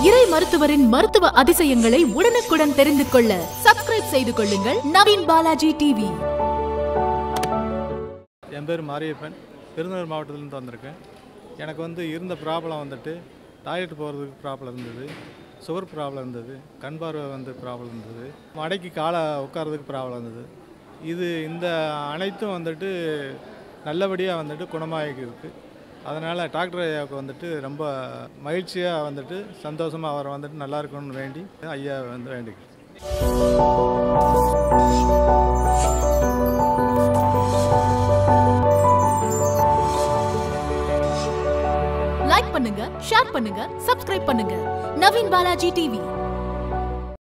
இறை மருத்துவரின் மருத்துவ அதிசயங்களை உடனுக்குடன் தெரிந்து கொள்ள சப்ஸ்கிரைப் செய்து கொள்ளுங்கள் நவீன் பாலாஜி டிவி என் பேர் மாரியப்பன் விருதுநகர் மாவட்டத்திலேருந்து வந்திருக்கேன் எனக்கு வந்து இருந்த ப்ராப்ளம் வந்துட்டு டாய்லெட் போகிறதுக்கு ப்ராப்ளம் இருந்தது சுகர் ப்ராப்ளம் இருந்தது கண் பார்வை வந்து ப்ராப்ளம் இருந்தது மடைக்கு காலை உட்காரதுக்கு ப்ராப்ளம் இருந்தது இது இந்த அனைத்தும் வந்துட்டு நல்லபடியாக வந்துட்டு குணமாகி இருக்கு அதனால் டாக்டர் ஐயாவுக்கு வந்துட்டு ரொம்ப மகிழ்ச்சியாக வந்துட்டு சந்தோஷமாக அவரை வந்துட்டு நல்லா இருக்கணும்னு வேண்டி ஐயா வந்து வேண்டிக்கிறேன் லைக் பண்ணுங்க ஷேர் பண்ணுங்க சப்ஸ்கிரைப் பண்ணுங்க நவீன் பாலாஜி டிவி